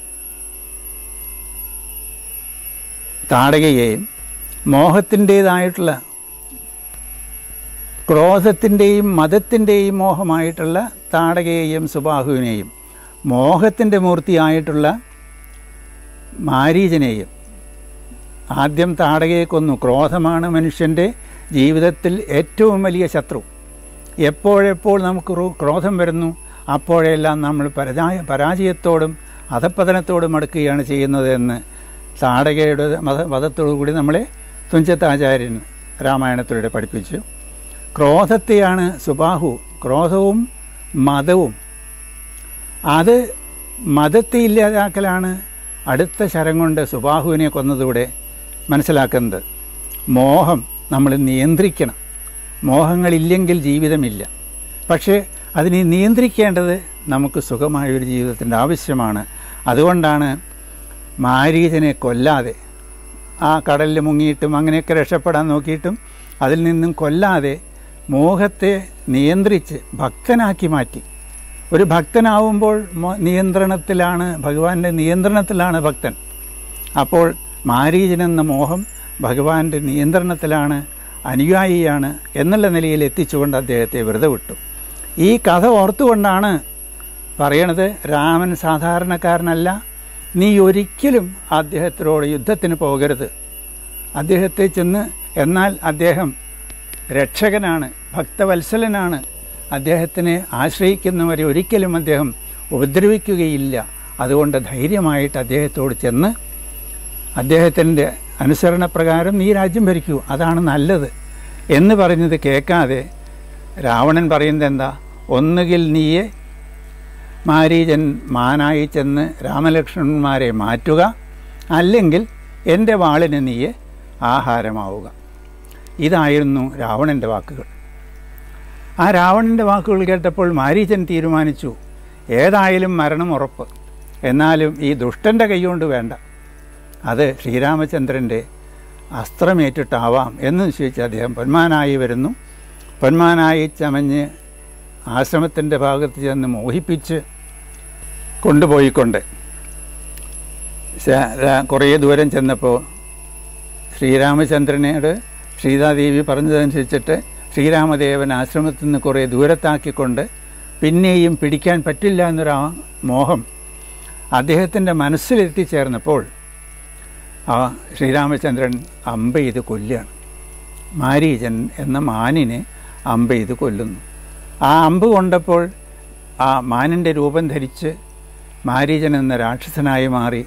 താടകയെയും മോഹത്തിൻ്റേതായിട്ടുള്ള ക്രോധത്തിൻ്റെയും മതത്തിൻ്റെയും മോഹമായിട്ടുള്ള താടകയെയും സുബാഹുവിനെയും മോഹത്തിൻ്റെ മൂർത്തിയായിട്ടുള്ള മാരീചനെയും ആദ്യം താടകയെ കൊന്നു ക്രോധമാണ് മനുഷ്യൻ്റെ ജീവിതത്തിൽ ഏറ്റവും വലിയ ശത്രു എപ്പോഴെപ്പോൾ നമുക്ക് ക്രോ- ക്രോധം വരുന്നു അപ്പോഴെല്ലാം നമ്മൾ പരാജയ പരാജയത്തോടും അധപ്പതനത്തോടും അടുക്കുകയാണ് ചെയ്യുന്നത് എന്ന് താടകയുടെ മത മതത്തോടു കൂടി നമ്മളെ തുഞ്ചത്താചാര്യൻ രാമായണത്തിലൂടെ പഠിപ്പിച്ചു ക്രോധത്തെയാണ് സുബാഹു ക്രോധവും മതവും അത് മതത്തെ ഇല്ലാതാക്കലാണ് അടുത്ത ശരം കൊണ്ട് സുബാഹുവിനെ കൊന്നതൂടെ മനസ്സിലാക്കുന്നത് മോഹം നമ്മൾ നിയന്ത്രിക്കണം മോഹങ്ങളില്ലെങ്കിൽ ജീവിതമില്ല പക്ഷേ അതിനെ നിയന്ത്രിക്കേണ്ടത് നമുക്ക് സുഖമായൊരു ജീവിതത്തിൻ്റെ ആവശ്യമാണ് അതുകൊണ്ടാണ് മാരീചനെ കൊല്ലാതെ ആ കടലിൽ മുങ്ങിയിട്ടും അങ്ങനെയൊക്കെ രക്ഷപ്പെടാൻ നോക്കിയിട്ടും അതിൽ നിന്നും കൊല്ലാതെ മോഹത്തെ നിയന്ത്രിച്ച് ഭക്തനാക്കി മാറ്റി ഒരു ഭക്തനാവുമ്പോൾ മോ- നിയന്ത്രണത്തിലാണ് ഭഗവാന്റെ നിയന്ത്രണത്തിലാണ് ഭക്തൻ അപ്പോൾ മാരീചൻ എന്ന മോഹം ഭഗവാന്റെ നിയന്ത്രണത്തിലാണ് അനുയായിയാണ് എന്നുള്ള നിലയിൽ എത്തിച്ചുകൊണ്ട് അദ്ദേഹത്തെ വെറുതെ വിട്ടു ഈ കഥ ഓർത്തുകൊണ്ടാണ് പറയണത് രാമൻ സാധാരണക്കാരനല്ല നീ ഒരിക്കലും അദ്ദേഹത്തിനോട് യുദ്ധത്തിന് പോകരുത് അദ്ദേഹത്തെ ചെന്ന് എന്നാൽ അദ്ദേഹം രക്ഷകനാണ് ഭക്തവത്സലനാണ് അദ്ദേഹത്തിനെ ആശ്രയിക്കുന്നവരെ ഒരിക്കലും അദ്ദേഹം ഉപദ്രവിക്കുകയില്ല അതുകൊണ്ട് ധൈര്യമായിട്ട് അദ്ദേഹത്തോട് ചെന്ന് അദ്ദേഹത്തിൻ്റെ അനുസരണപ്രകാരം നീ രാജ്യം ഭരിക്കൂ അതാണ് നല്ലത് എന്ന് പറഞ്ഞത് കേൾക്കാതെ രാവണൻ പറയുന്നത് എന്താ ഒന്നുകിൽ നീയെ മാരീചൻ മാനായി ചെന്ന് രാമലക്ഷ്മണന്മാരെ മാറ്റുക അല്ലെങ്കിൽ എൻ്റെ വാളിന് നീയെ ആഹാരമാവുക ഇതായിരുന്നു രാവണൻ്റെ വാക്കുകൾ ആ രാവണൻ്റെ വാക്കുകൾ കേട്ടപ്പോൾ മാരീചൻ തീരുമാനിച്ചു ഏതായാലും മരണം ഉറപ്പ് എന്നാലും ഈ ദുഷ്ടൻ്റെ കൈകൊണ്ട് വേണ്ട അത് ശ്രീരാമചന്ദ്രൻ്റെ അസ്ത്രമേറ്റിട്ടാവാം എന്ന് നിശ്ചയിച്ച് അദ്ദേഹം പൊന്മാനായി വരുന്നു പൊന്മാനായി ചമഞ്ഞ് ആശ്രമത്തിൻ്റെ ഭാഗത്ത് ചെന്ന് മോഹിപ്പിച്ച് കൊണ്ടുപോയിക്കൊണ്ട് ശ- ര- കുറേ ദൂരം ചെന്നപ്പോൾ ശ്രീരാമചന്ദ്രനോട് സീതാദേവി പറഞ്ഞതനുസരിച്ചിട്ട് ശ്രീരാമദേവൻ ആശ്രമത്തിൽ നിന്ന് കുറേ ദൂരത്താക്കിക്കൊണ്ട് പിന്നെയും പിടിക്കാൻ പറ്റില്ല എന്നൊരു ആ മോഹം അദ്ദേഹത്തിൻ്റെ മനസ്സിലെത്തിച്ചേർന്നപ്പോൾ ആ ശ്രീരാമചന്ദ്രൻ അമ്പ ചെയ്ത് കൊല്ലുകയാണ് മാരീചൻ എന്ന മാനിനെ അമ്പ ചെയ്ത് കൊല്ലുന്നു ആ അമ്പ് കൊണ്ടപ്പോൾ ആ മാനിൻ്റെ രൂപം ധരിച്ച് മാരീചൻ എന്ന രാക്ഷസനായി മാറി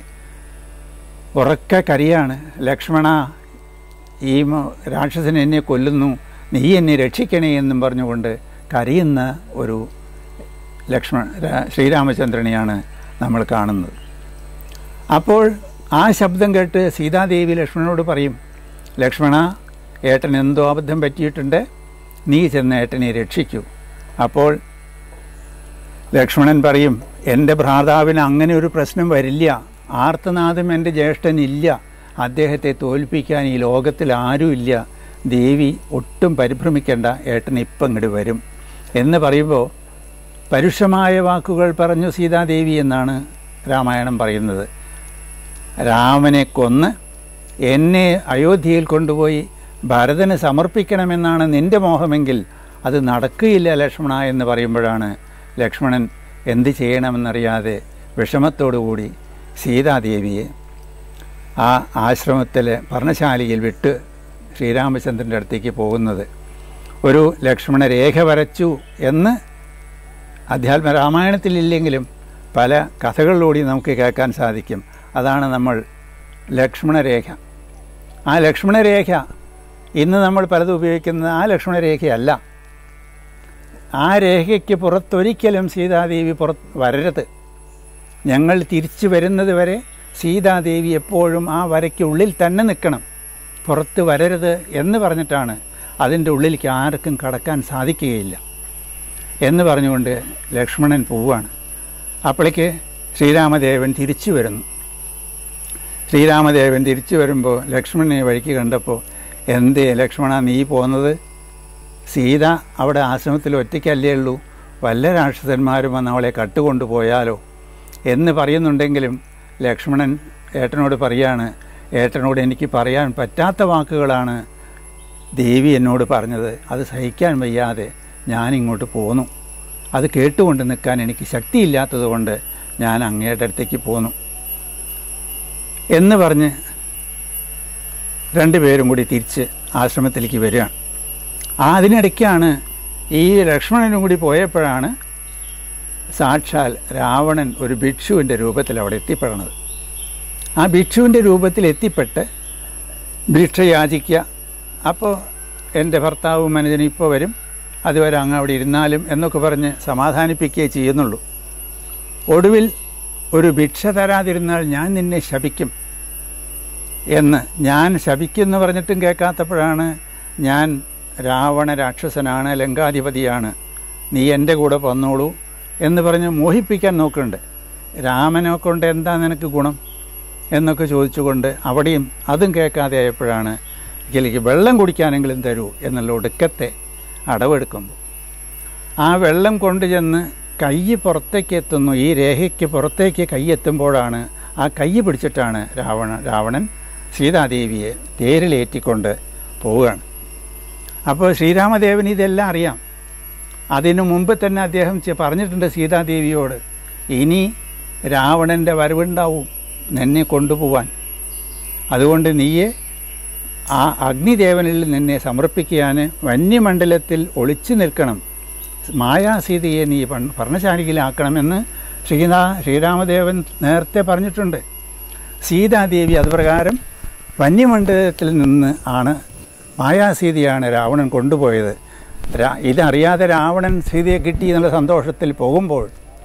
ഉറക്ക കരിയാണ് ലക്ഷ്മണ ഈ മ- രാക്ഷസൻ എന്നെ കൊല്ലുന്നു നീ എന്നെ രക്ഷിക്കണേ എന്നും പറഞ്ഞുകൊണ്ട് കരയുന്ന ഒരു ലക്ഷ്മണ രാ- ശ്രീരാമചന്ദ്രനെയാണ് നമ്മൾ കാണുന്നത് അപ്പോൾ ആ ശബ്ദം കേട്ട് സീതാദേവി ലക്ഷ്മണനോട് പറയും ലക്ഷ്മണ ഏട്ടൻ എന്തോ അബദ്ധം പറ്റിയിട്ടുണ്ട് നീ ചെന്ന് ഏട്ടനെ രക്ഷിക്കൂ അപ്പോൾ ലക്ഷ്മണൻ പറയും എൻ്റെ ഭ്രാതാവിന് അങ്ങനെ ഒരു പ്രശ്നം വരില്ല ആർത്തനാഥം എൻ്റെ ജ്യേഷ്ഠനില്ല അദ്ദേഹത്തെ തോൽപ്പിക്കാൻ ഈ ലോകത്തിൽ ആരുമില്ല ദേവി ഒട്ടും പരിഭ്രമിക്കേണ്ട ഏട്ടൻ ഇപ്പം ഇങ്ങോട്ട് വരും എന്ന് പറയുമ്പോൾ പരുഷമായ വാക്കുകൾ പറഞ്ഞു സീതാദേവി എന്നാണ് രാമായണം പറയുന്നത് രാമനെ കൊന്ന് എന്നെ അയോധ്യയിൽ കൊണ്ടുപോയി ഭരതന് സമർപ്പിക്കണമെന്നാണ് നിന്റെ മോഹമെങ്കിൽ അത് നടക്കുകയില്ല ലക്ഷ്മണ എന്ന് പറയുമ്പോഴാണ് ലക്ഷ്മണൻ എന്ത് ചെയ്യണമെന്നറിയാതെ വിഷമത്തോടുകൂടി സീതാദേവിയെ ആ ആശ്രമത്തിലെ പർണശാലയിൽ വിട്ട് ശ്രീരാമചന്ദ്രൻ്റെ അടുത്തേക്ക് പോകുന്നത് ഒരു ലക്ഷ്മണ രേഖ വരച്ചു എന്ന് അധ്യാത്മ രാമായണത്തിലില്ലെങ്കിലും പല കഥകളിലൂടെ നമുക്ക് കേൾക്കാൻ സാധിക്കും അതാണ് നമ്മൾ ലക്ഷ്മണരേഖ ആ ലക്ഷ്മണരേഖ ഇന്ന് നമ്മൾ പലതും ഉപയോഗിക്കുന്നത് ആ ലക്ഷ്മണരേഖയല്ല ആ രേഖയ്ക്ക് പുറത്തൊരിക്കലും സീതാദേവി പുറത്ത് വരരുത് ഞങ്ങൾ തിരിച്ചു വരുന്നത് വരെ സീതാദേവി എപ്പോഴും ആ വരയ്ക്കുള്ളിൽ തന്നെ നിൽക്കണം പുറത്ത് വരരുത് എന്ന് പറഞ്ഞിട്ടാണ് അതിൻ്റെ ഉള്ളിലേക്ക് ആർക്കും കടക്കാൻ സാധിക്കുകയില്ല എന്ന് പറഞ്ഞുകൊണ്ട് ലക്ഷ്മണൻ പോവുകയാണ് അപ്പോഴേക്ക് ശ്രീരാമദേവൻ തിരിച്ചു വരുന്നു ശ്രീരാമദേവൻ തിരിച്ചു വരുമ്പോൾ ലക്ഷ്മണനെ വഴിക്ക് കണ്ടപ്പോൾ എന്തേ ലക്ഷ്മണ നീ പോകുന്നത് സീത അവിടെ ആശ്രമത്തിൽ ഒറ്റയ്ക്കല്ലേ ഉള്ളൂ വല്ല രാക്ഷസന്മാരും വന്ന് അവളെ കട്ടുകൊണ്ടുപോയാലോ എന്ന് പറയുന്നുണ്ടെങ്കിലും ലക്ഷ്മണൻ ഏട്ടനോട് പറയാണ് ഏട്ടനോട് എനിക്ക് പറയാൻ പറ്റാത്ത വാക്കുകളാണ് ദേവി എന്നോട് പറഞ്ഞത് അത് സഹിക്കാൻ വയ്യാതെ ഞാനിങ്ങോട്ട് പോന്നു അത് കേട്ടുകൊണ്ട് നിൽക്കാൻ എനിക്ക് ശക്തിയില്ലാത്തതുകൊണ്ട് ഞാൻ അങ്ങയുടെ അടുത്തേക്ക് പോന്നു എന്ന് പറഞ്ഞ് രണ്ടുപേരും കൂടി തിരിച്ച് ആശ്രമത്തിലേക്ക് വരികയാണ് ആ അതിനിടയ്ക്കാണ് ഈ ലക്ഷ്മണനും കൂടി പോയപ്പോഴാണ് സാക്ഷാൽ രാവണൻ ഒരു ഭിക്ഷുവിൻ്റെ രൂപത്തിൽ അവിടെ എത്തിപ്പെടുന്നത് ആ ഭിക്ഷുവിൻ്റെ രൂപത്തിൽ എത്തിപ്പെട്ട് ഭിക്ഷ യാചിക്കുക അപ്പോൾ എൻ്റെ ഭർത്താവ് മനുജൻ ഇപ്പോൾ വരും അതുവരെ അങ്ങ് അവിടെ ഇരുന്നാലും എന്നൊക്കെ പറഞ്ഞ് സമാധാനിപ്പിക്കുകയേ ചെയ്യുന്നുള്ളൂ ഒടുവിൽ ഒരു ഭിക്ഷ തരാതിരുന്നാൽ ഞാൻ നിന്നെ ശപിക്കും എന്ന് ഞാൻ ശപിക്കുമെന്ന് പറഞ്ഞിട്ടും കേൾക്കാത്തപ്പോഴാണ് ഞാൻ രാവണ രാക്ഷസനാണ് ലങ്കാധിപതിയാണ് നീ എൻ്റെ കൂടെ വന്നോളൂ എന്ന് പറഞ്ഞ് മോഹിപ്പിക്കാൻ നോക്കുന്നുണ്ട് രാമനെ കൊണ്ട് എന്താ നിനക്ക് ഗുണം എന്നൊക്കെ ചോദിച്ചുകൊണ്ട് അവിടെയും അതും കേൾക്കാതെ ആയപ്പോഴാണ് എനിക്ക് വെള്ളം കുടിക്കാനെങ്കിലും തരൂ എന്നുള്ള ഒടുക്കത്തെ അടവെടുക്കുമ്പോൾ ആ വെള്ളം കൊണ്ടുചെന്ന് കൈ പുറത്തേക്ക് എത്തുന്നു ഈ രേഖയ്ക്ക് പുറത്തേക്ക് കൈ എത്തുമ്പോഴാണ് ആ കൈ പിടിച്ചിട്ടാണ് രാവണ രാവണൻ സീതാദേവിയെ തേരിലേറ്റിക്കൊണ്ട് പോവുകയാണ് അപ്പോൾ ശ്രീരാമദേവൻ ഇതെല്ലാം അറിയാം അതിനു മുമ്പ് തന്നെ അദ്ദേഹം ചെ- പറഞ്ഞിട്ടുണ്ട് സീതാദേവിയോട് ഇനി രാവണൻ്റെ വരവുണ്ടാവും നിന്നെ കൊണ്ടുപോവാൻ അതുകൊണ്ട് നീയെ ആ അഗ്നിദേവനിൽ നിന്നെ സമർപ്പിക്കാൻ വന്യമണ്ഡലത്തിൽ ഒളിച്ചു നിൽക്കണം മായാസീതയെ നീ പൺ- പർണശാലിയിലാക്കണമെന്ന് ശ്രീനാ ശ്രീരാമദേവൻ നേരത്തെ പറഞ്ഞിട്ടുണ്ട് സീതാദേവി അതുപ്രകാരം വന്യമണ്ഡലത്തിൽ നിന്ന് ആണ് മായാസീതയാണ് രാവണൻ കൊണ്ടുപോയത് രാ ഇതറിയാതെ രാവണൻ സീതയെ കിട്ടി എന്നുള്ള സന്തോഷത്തിൽ പോകുമ്പോൾ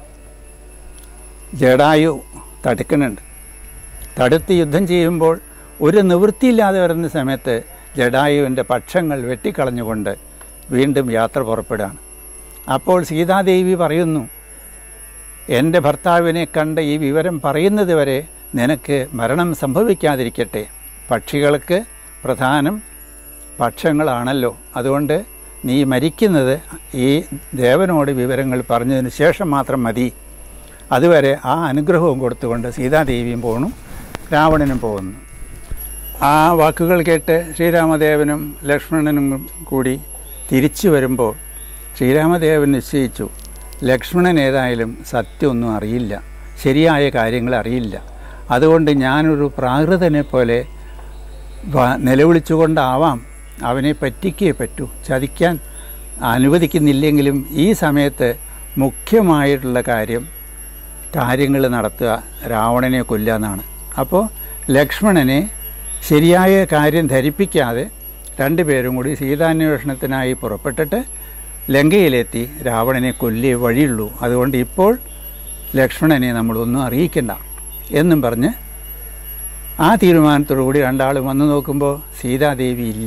ജഡായു തടുക്കുന്നുണ്ട് തടുത്ത് യുദ്ധം ചെയ്യുമ്പോൾ ഒരു നിവൃത്തിയില്ലാതെ വരുന്ന സമയത്ത് ജഡായുവിൻ്റെ പക്ഷങ്ങൾ വെട്ടിക്കളഞ്ഞുകൊണ്ട് വീണ്ടും യാത്ര പുറപ്പെടുകയാണ് അപ്പോൾ സീതാദേവി പറയുന്നു എൻ്റെ ഭർത്താവിനെ കണ്ട ഈ വിവരം പറയുന്നത് വരെ നിനക്ക് മരണം സംഭവിക്കാതിരിക്കട്ടെ പക്ഷികൾക്ക് പ്രധാനം പക്ഷങ്ങളാണല്ലോ അതുകൊണ്ട് നീ മരിക്കുന്നത് ഈ ദേവനോട് വിവരങ്ങൾ പറഞ്ഞതിന് ശേഷം മാത്രം മതി അതുവരെ ആ അനുഗ്രഹവും കൊടുത്തുകൊണ്ട് സീതാദേവിയും പോണു രാവണനും പോകുന്നു ആ വാക്കുകൾ കേട്ട് ശ്രീരാമദേവനും ലക്ഷ്മണനും കൂടി തിരിച്ചു വരുമ്പോൾ ശ്രീരാമദേവൻ നിശ്ചയിച്ചു ലക്ഷ്മണൻ ഏതായാലും സത്യമൊന്നും അറിയില്ല ശരിയായ കാര്യങ്ങൾ അറിയില്ല അതുകൊണ്ട് ഞാനൊരു പ്രാകൃതനെ പോലെ വ- നിലവിളിച്ചുകൊണ്ടാവാം അവനെ പറ്റിക്കേ പറ്റൂ ചതിക്കാൻ അനുവദിക്കുന്നില്ലെങ്കിലും ഈ സമയത്ത് മുഖ്യമായിട്ടുള്ള കാര്യം കാര്യങ്ങൾ നടത്തുക രാവണനെ കൊല്ലുക എന്നാണ് അപ്പോൾ ലക്ഷ്മണനെ ശരിയായ കാര്യം ധരിപ്പിക്കാതെ രണ്ടുപേരും കൂടി സീതാന്വേഷണത്തിനായി പുറപ്പെട്ടിട്ട് ലങ്കയിലെത്തി രാവണനെ കൊല്ലിയേ വഴിയുള്ളൂ അതുകൊണ്ട് ഇപ്പോൾ ലക്ഷ്മണനെ നമ്മളൊന്നും അറിയിക്കണ്ട എന്നും പറഞ്ഞ് ആ തീരുമാനത്തോടുകൂടി രണ്ടാളും വന്നു നോക്കുമ്പോൾ സീതാദേവി ഇല്ല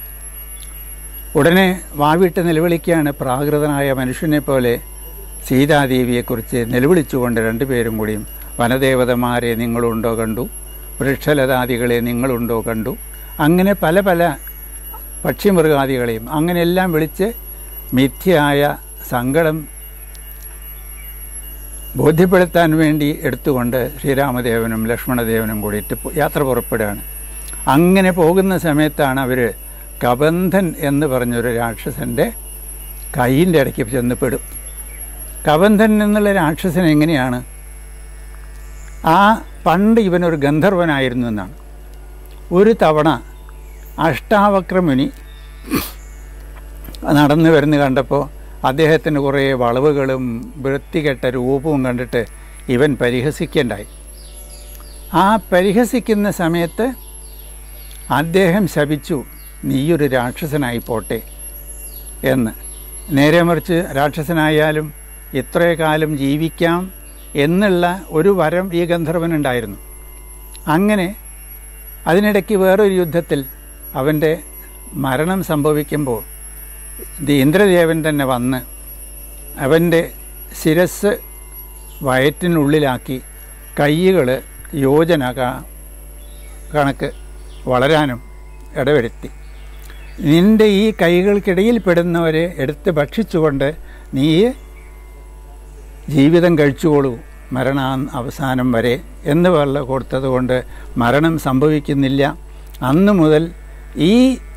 ഉടനെ വാവിട്ട് നിലവിളിക്കുകയാണ് പ്രാകൃതനായ മനുഷ്യനെ പോലെ സീതാദേവിയെക്കുറിച്ച് നിലവിളിച്ചുകൊണ്ട് രണ്ടുപേരും കൂടിയും വനദേവതമാരെ നിങ്ങളുണ്ടോ കണ്ടു വൃക്ഷലതാദികളെ നിങ്ങളുണ്ടോ കണ്ടു അങ്ങനെ പല പല പക്ഷിമൃഗാദികളെയും അങ്ങനെയെല്ലാം വിളിച്ച് മിഥ്യയായ സങ്കടം ബോധ്യപ്പെടുത്താൻ വേണ്ടി എടുത്തുകൊണ്ട് ശ്രീരാമദേവനും ലക്ഷ്മണദേവനും കൂടിയിട്ട് പോ- യാത്ര പുറപ്പെടുകയാണ് അങ്ങനെ പോകുന്ന സമയത്താണ് അവർ കബന്ധൻ എന്ന് പറഞ്ഞൊരു രാക്ഷസൻ്റെ കൈയിൻ്റെ ഇടയ്ക്ക് ചെന്ന് പെടും കബന്ധൻ എന്നുള്ള രാക്ഷസൻ എങ്ങനെയാണ് ആ പണ്ട് ഇവനൊരു ഗന്ധർവനായിരുന്നു എന്നാണ് ഒരു തവണ അഷ്ടാവക്രമുനി നടന്നു വരുന്ന കണ്ടപ്പോൾ അദ്ദേഹത്തിന് കുറേ വളവുകളും വൃത്തികെട്ട രൂപവും കണ്ടിട്ട് ഇവൻ പരിഹസിക്കേണ്ടായി ആ പരിഹസിക്കുന്ന സമയത്ത് അദ്ദേഹം ശപിച്ചു നീയൊരു രാക്ഷസനായി പോട്ടെ എന്ന് നേരെ മറിച്ച് രാക്ഷസനായാലും ഇത്രേ കാലം ജീവിക്കാം എന്നുള്ള ഒരു വരം ഈ ഗന്ധർവനുണ്ടായിരുന്നു അങ്ങനെ അതിനിടയ്ക്ക് വേറൊരു യുദ്ധത്തിൽ അവൻ്റെ മരണം സംഭവിക്കുമ്പോൾ ഇത് ഇന്ദ്രദേവൻ തന്നെ വന്ന് അവൻ്റെ ശിരസ് വയറ്റിനുള്ളിലാക്കി കൈകൾ യോജന ക- കണക്ക് വളരാനും ഇടവരുത്തി നിന്റെ ഈ കൈകൾക്കിടയിൽ പെടുന്നവരെ എടുത്ത് ഭക്ഷിച്ചുകൊണ്ട് നീ ജീവിതം കഴിച്ചുകൊള്ളൂ മരണ അവസാനം വരെ എന്ന് പറഞ്ഞ കൊടുത്തതുകൊണ്ട് മരണം സംഭവിക്കുന്നില്ല അന്ന് മുതൽ ഈ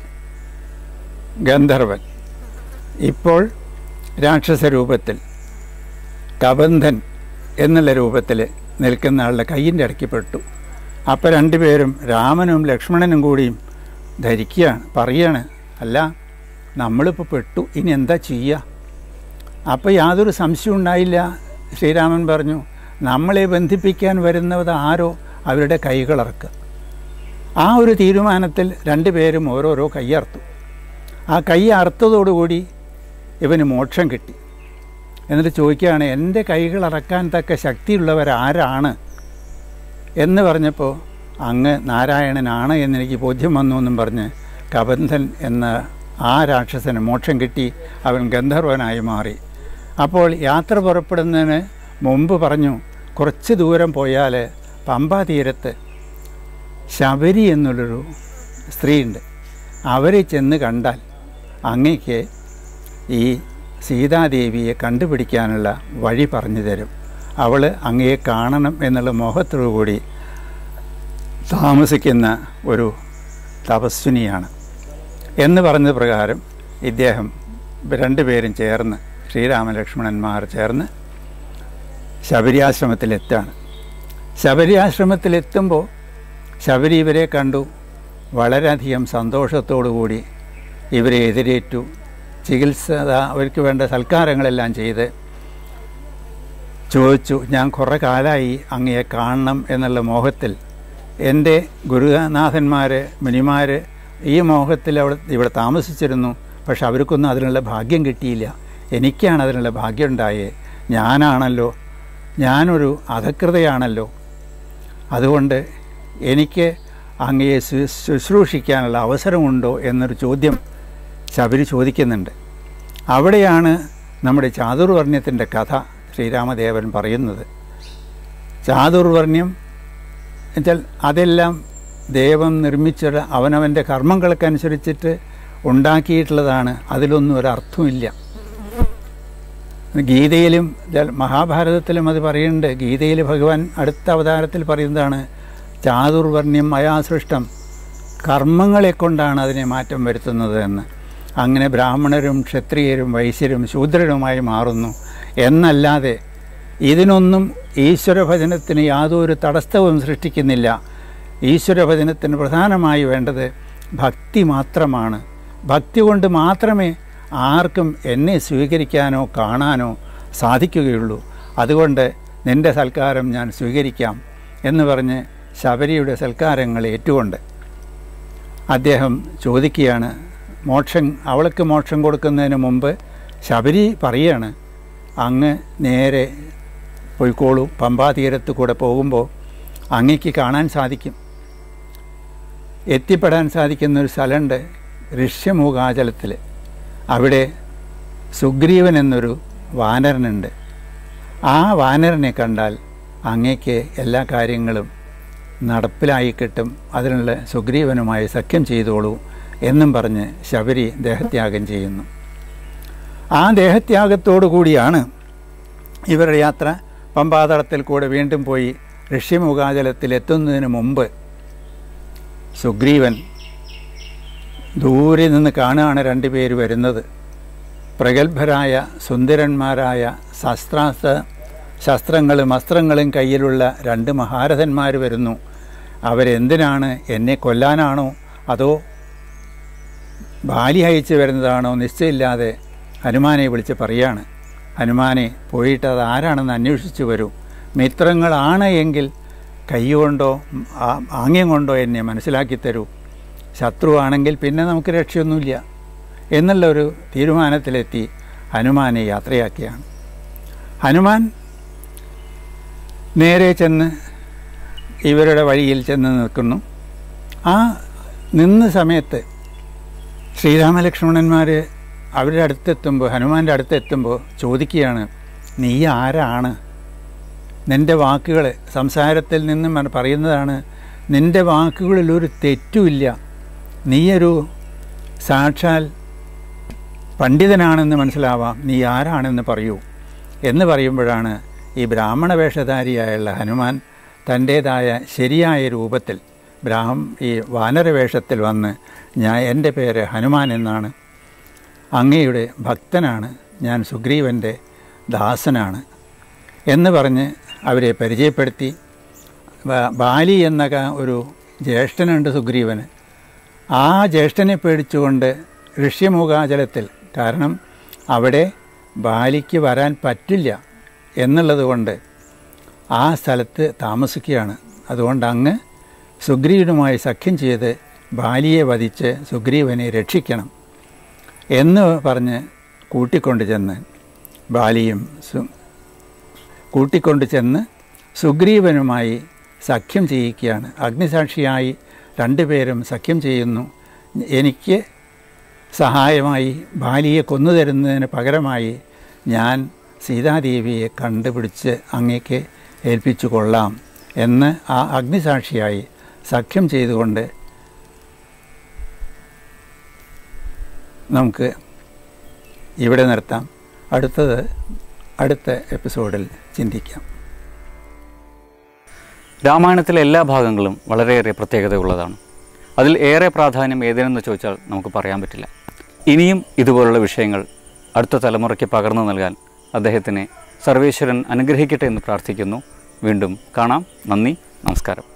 ഗന്ധർവൻ ഇപ്പോൾ രാക്ഷസ രൂപത്തിൽ കബന്ധൻ എന്നുള്ള രൂപത്തിൽ നിൽക്കുന്ന ആളുടെ കയ്യിൻ്റെ ഇടയ്ക്ക് പെട്ടു അപ്പോൾ രണ്ടുപേരും രാമനും ലക്ഷ്മണനും കൂടിയും ധരിക്കുകയാണ് പറയുകയാണ് അല്ല നമ്മളിപ്പോൾ പെട്ടു ഇനി എന്താ ചെയ്യുക അപ്പോൾ യാതൊരു സംശയം ഉണ്ടായില്ല ശ്രീരാമൻ പറഞ്ഞു നമ്മളെ ബന്ധിപ്പിക്കാൻ വരുന്നത് ആരോ അവരുടെ കൈകളറക്കുക ആ ഒരു തീരുമാനത്തിൽ രണ്ടുപേരും ഓരോരോ കൈയർത്തു ആ കൈ അറുത്തതോടുകൂടി ഇവന് മോക്ഷം കിട്ടി എന്നിട്ട് ചോദിക്കുകയാണ് എൻ്റെ കൈകൾ അറക്കാൻ തക്ക ശക്തിയുള്ളവരാരാണ് എന്ന് പറഞ്ഞപ്പോൾ അങ്ങ് നാരായണനാണ് എന്നെനിക്ക് ബോധ്യം വന്നു എന്നും പറഞ്ഞ് കബന്ധൻ എന്ന ആ രാക്ഷസന് മോക്ഷം കിട്ടി അവൻ ഗന്ധർവനായി മാറി അപ്പോൾ യാത്ര പുറപ്പെടുന്നതിന് മുമ്പ് പറഞ്ഞു കുറച്ച് ദൂരം പോയാൽ പമ്പാ തീരത്ത് ശബരി എന്നുള്ളൊരു സ്ത്രീയുണ്ട് അവരെ ചെന്ന് കണ്ടാൽ അങ്ങയ്ക്ക് ഈ സീതാദേവിയെ കണ്ടുപിടിക്കാനുള്ള വഴി പറഞ്ഞു തരും അവൾ അങ്ങയെ കാണണം എന്നുള്ള മോഹത്തോടു കൂടി താമസിക്കുന്ന ഒരു തപസ്വിനിയാണ് എന്ന് പറഞ്ഞ പ്രകാരം ഇദ്ദേഹം രണ്ടുപേരും ചേർന്ന് ശ്രീരാമലക്ഷ്മണന്മാർ ചേർന്ന് ശബരിയാശ്രമത്തിലെത്താണ് ശബരിയാശ്രമത്തിലെത്തുമ്പോൾ ശബരി ഇവരെ കണ്ടു വളരെയധികം സന്തോഷത്തോടു കൂടി ഇവരെ എതിരേറ്റു ചികിത്സ അവർക്ക് വേണ്ട സൽക്കാരങ്ങളെല്ലാം ചെയ്ത് ചോദിച്ചു ഞാൻ കുറേ കാലമായി അങ്ങയെ കാണണം എന്നുള്ള മോഹത്തിൽ എൻ്റെ ഗുരുനാഥന്മാർ മുനിമാർ ഈ മോഹത്തിൽ അവിടെ ഇവിടെ താമസിച്ചിരുന്നു പക്ഷെ അവർക്കൊന്നും അതിനുള്ള ഭാഗ്യം കിട്ടിയില്ല എനിക്കാണ് അതിനുള്ള ഭാഗ്യം ഉണ്ടായേ ഞാനാണല്ലോ ഞാനൊരു അധകൃതയാണല്ലോ അതുകൊണ്ട് എനിക്ക് അങ്ങയെ ശു- ശുശ്രൂഷിക്കാനുള്ള അവസരമുണ്ടോ എന്നൊരു ചോദ്യം ശബരി ചോദിക്കുന്നുണ്ട് അവിടെയാണ് നമ്മുടെ ചാതുർവർണ്ണ്യത്തിൻ്റെ കഥ ശ്രീരാമദേവൻ പറയുന്നത് ചാതുർവർണ്ണ്യം എന്നുവെച്ചാൽ അതെല്ലാം ദൈവം നിർമ്മിച്ച അവനവൻ്റെ കർമ്മങ്ങൾക്കനുസരിച്ചിട്ട് ഉണ്ടാക്കിയിട്ടുള്ളതാണ് അതിലൊന്നും ഒരർത്ഥമില്ല ഗീതയിലും ജൽ- മഹാഭാരതത്തിലും അത് പറയുന്നുണ്ട് ഗീതയിൽ ഭഗവാൻ അടുത്ത അവതാരത്തിൽ പറയുന്നതാണ് ചാതുർവർണ്ണ്യം മയാസൃഷ്ടം കർമ്മങ്ങളെ കൊണ്ടാണ് അതിനെ മാറ്റം വരുത്തുന്നത് എന്ന് അങ്ങനെ ബ്രാഹ്മണരും ക്ഷത്രിയരും വൈശ്യരും ശൂദ്രരുമായി മാറുന്നു എന്നല്ലാതെ ഇതിനൊന്നും ഈശ്വരഭജനത്തിന് യാതൊരു തടസ്സവും സൃഷ്ടിക്കുന്നില്ല ഈശ്വരഭജനത്തിന് പ്രധാനമായി വേണ്ടത് ഭക്തി മാത്രമാണ് ഭക്തി കൊണ്ട് മാത്രമേ ആർക്കും എന്നെ സ്വീകരിക്കാനോ കാണാനോ സാധിക്കുകയുള്ളൂ അതുകൊണ്ട് നിന്റെ സൽക്കാരം ഞാൻ സ്വീകരിക്കാം എന്ന് പറഞ്ഞ് ശബരിയുടെ സൽക്കാരങ്ങൾ ഏറ്റുകൊണ്ട് അദ്ദേഹം ചോദിക്കുകയാണ് മോക്ഷം അവൾക്ക് മോക്ഷം കൊടുക്കുന്നതിന് മുമ്പ് ശബരി പറയാണ് അങ്ങ് നേരെ പോയിക്കോളൂ പമ്പാ തീരത്ത് കൂടെ പോകുമ്പോൾ അങ്ങയ്ക്ക് കാണാൻ സാധിക്കും എത്തിപ്പെടാൻ സാധിക്കുന്ന ഒരു സ്ഥലമുണ്ട് ഋഷ്യമൂകാചലത്തിൽ അവിടെ സുഗ്രീവൻ എന്നൊരു വാനരനുണ്ട് ആ വാനരനെ കണ്ടാൽ അങ്ങയ്ക്ക് എല്ലാ കാര്യങ്ങളും നടപ്പിലായി കിട്ടും അതിനുള്ള സുഗ്രീവനുമായി സഖ്യം ചെയ്തോളൂ എന്നും പറഞ്ഞ് ശബരി ദേഹത്യാഗം ചെയ്യുന്നു ആ ദേഹത്യാഗത്തോടു കൂടിയാണ് ഇവരുടെ യാത്ര പമ്പാതളത്തിൽ കൂടെ വീണ്ടും പോയി ഋഷ്യമുഖാചലത്തിൽ എത്തുന്നതിന് മുമ്പ് സുഗ്രീവൻ ദൂരെ നിന്ന് കാണുകയാണ് രണ്ടുപേര് വരുന്നത് പ്രഗത്ഭരായ സുന്ദരന്മാരായ ശസ്ത്രാസ്ത്ര ശസ്ത്രങ്ങളും അസ്ത്രങ്ങളും കയ്യിലുള്ള രണ്ട് മഹാരഥന്മാർ വരുന്നു അവരെന്തിനാണ് എന്നെ കൊല്ലാനാണോ അതോ ബാലി അയച്ചു വരുന്നതാണോ നിശ്ചയമില്ലാതെ ഹനുമാനെ വിളിച്ച് പറയാണ് ഹനുമാനെ പോയിട്ട് അത് ആരാണെന്ന് അന്വേഷിച്ചു വരൂ മിത്രങ്ങളാണ് എങ്കിൽ കൈകൊണ്ടോ ആ- ആംഗ്യം കൊണ്ടോ എന്നെ മനസ്സിലാക്കി തരൂ ശത്രുവാണെങ്കിൽ പിന്നെ നമുക്ക് രക്ഷയൊന്നുമില്ല എന്നുള്ള ഒരു തീരുമാനത്തിലെത്തി ഹനുമാനെ യാത്രയാക്കിയാണ് ഹനുമാൻ നേരെ ചെന്ന് ഇവരുടെ വഴിയിൽ ചെന്ന് നിൽക്കുന്നു ആ നിന്ന സമയത്ത് ശ്രീരാമലക്ഷ്മണന്മാർ അവരുടെ അടുത്തെത്തുമ്പോൾ ഹനുമാൻ്റെ അടുത്തെത്തുമ്പോൾ ചോദിക്കുകയാണ് നീ ആരാണ് നിൻ്റെ വാക്കുകൾ സംസാരത്തിൽ നിന്നും മന- പറയുന്നതാണ് നിൻ്റെ വാക്കുകളിൽ ഒരു തെറ്റുമില്ല നീയൊരു സാക്ഷാൽ പണ്ഡിതനാണെന്ന് മനസ്സിലാവാം നീ ആരാണെന്ന് പറയൂ എന്ന് പറയുമ്പോഴാണ് ഈ ബ്രാഹ്മണ വേഷധാരിയായുള്ള ഹനുമാൻ തൻ്റേതായ ശരിയായ രൂപത്തിൽ ബ്രാഹ്മ ഈ വാനരവേഷത്തിൽ വന്ന് ഞാൻ എൻ്റെ പേര് ഹനുമാൻ എന്നാണ് അങ്ങയുടെ ഭക്തനാണ് ഞാൻ സുഗ്രീവൻ്റെ ദാസനാണ് എന്ന് പറഞ്ഞ് അവരെ പരിചയപ്പെടുത്തി ബ- ബാലി എന്ന ക- ഒരു ജ്യേഷ്ഠനുണ്ട് സുഗ്രീവന് ആ ജ്യേഷ്ഠനെ പേടിച്ചുകൊണ്ട് ഋഷ്യമുഖാചലത്തിൽ കാരണം അവിടെ ബാലിക്ക് വരാൻ പറ്റില്ല എന്നുള്ളത് കൊണ്ട് ആ സ്ഥലത്ത് താമസിക്കുകയാണ് അതുകൊണ്ട് അങ്ങ് സുഗ്രീവനുമായി സഖ്യം ചെയ്ത് ബാലിയെ വധിച്ച് സുഗ്രീവനെ രക്ഷിക്കണം എന്ന് പറഞ്ഞ് കൂട്ടിക്കൊണ്ട് ചെന്ന് ബാലിയും സു കൂട്ടിക്കൊണ്ട് ചെന്ന് സുഗ്രീവനുമായി സഖ്യം ചെയ്യിക്കുകയാണ് അഗ്നിസാക്ഷിയായി രണ്ടുപേരും സഖ്യം ചെയ്യുന്നു എനിക്ക് സഹായമായി ബാലിയെ കൊന്നു തരുന്നതിന് പകരമായി ഞാൻ സീതാദേവിയെ കണ്ടുപിടിച്ച് അങ്ങേക്ക് ഏൽപ്പിച്ചു കൊള്ളാം എന്ന് ആ അഗ്നിസാക്ഷിയായി സഖ്യം ചെയ്തുകൊണ്ട് നമുക്ക് ഇവിടെ നിർത്താം അടുത്തത് അടുത്ത എപ്പിസോഡിൽ ചിന്തിക്കാം രാമായണത്തിലെ എല്ലാ ഭാഗങ്ങളും വളരെയേറെ പ്രത്യേകതയുള്ളതാണ് അതിൽ ഏറെ പ്രാധാന്യം ഏതിനെന്ന് ചോദിച്ചാൽ നമുക്ക് പറയാൻ പറ്റില്ല ഇനിയും ഇതുപോലുള്ള വിഷയങ്ങൾ അടുത്ത തലമുറയ്ക്ക് പകർന്നു നൽകാൻ അദ്ദേഹത്തിനെ സർവേശ്വരൻ അനുഗ്രഹിക്കട്ടെ എന്ന് പ്രാർത്ഥിക്കുന്നു വീണ്ടും കാണാം നന്ദി നമസ്കാരം